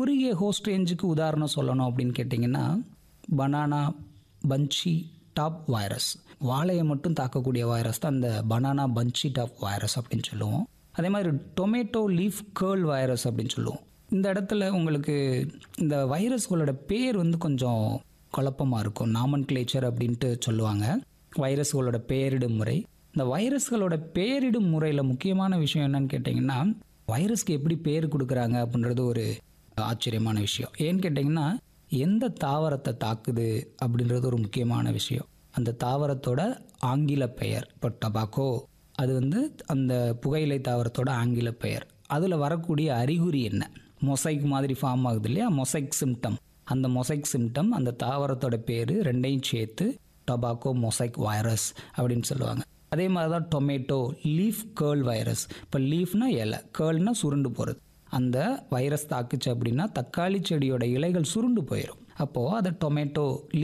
குறுகிய ஹோஸ்ட் ரேஞ்சுக்கு உதாரணம் சொல்லணும் அப்படின்னு கேட்டிங்கன்னா பனானா பஞ்சி டாப் வைரஸ் வாழையை மட்டும் தாக்கக்கூடிய வைரஸ் தான் அந்த பனானா பஞ்சி டாப் வைரஸ் அப்படின்னு சொல்லுவோம் அதே மாதிரி டொமேட்டோ லீஃப் கேர்ள் வைரஸ் அப்படின்னு சொல்லுவோம் இந்த இடத்துல உங்களுக்கு இந்த வைரஸ்களோட பேர் வந்து கொஞ்சம் குழப்பமாக இருக்கும் நாமன் கிளேச்சர் அப்படின்ட்டு சொல்லுவாங்க வைரஸ்களோட பெயரிடும் முறை இந்த வைரஸ்களோட பெயரிடும் முறையில் முக்கியமான விஷயம் என்னன்னு கேட்டிங்கன்னா வைரஸ்க்கு எப்படி பேர் கொடுக்குறாங்க அப்படின்றது ஒரு ஆச்சரியமான விஷயம் ஏன்னு கேட்டிங்கன்னா எந்த தாவரத்தை தாக்குது அப்படின்றது ஒரு முக்கியமான விஷயம் அந்த தாவரத்தோட ஆங்கில பெயர் இப்போ டபாக்கோ அது வந்து அந்த புகையிலை தாவரத்தோட ஆங்கில பெயர் அதில் வரக்கூடிய அறிகுறி என்ன மொசைக் மாதிரி ஃபார்ம் ஆகுது இல்லையா மொசைக் சிம்டம் அந்த மொசைக் சிம்டம் அந்த தாவரத்தோட பேர் ரெண்டையும் சேர்த்து டொபாக்கோ மொசைக் வைரஸ் அப்படின்னு சொல்லுவாங்க அதே மாதிரி தான் டொமேட்டோ லீஃப் கேர்ள் வைரஸ் இப்போ லீஃப்னா இலை கேர்ள்னா சுருண்டு போகிறது அந்த வைரஸ் தாக்குச்சு அப்படின்னா தக்காளி செடியோட இலைகள் சுருண்டு போயிடும் அப்போது அதை டொமேட்டோ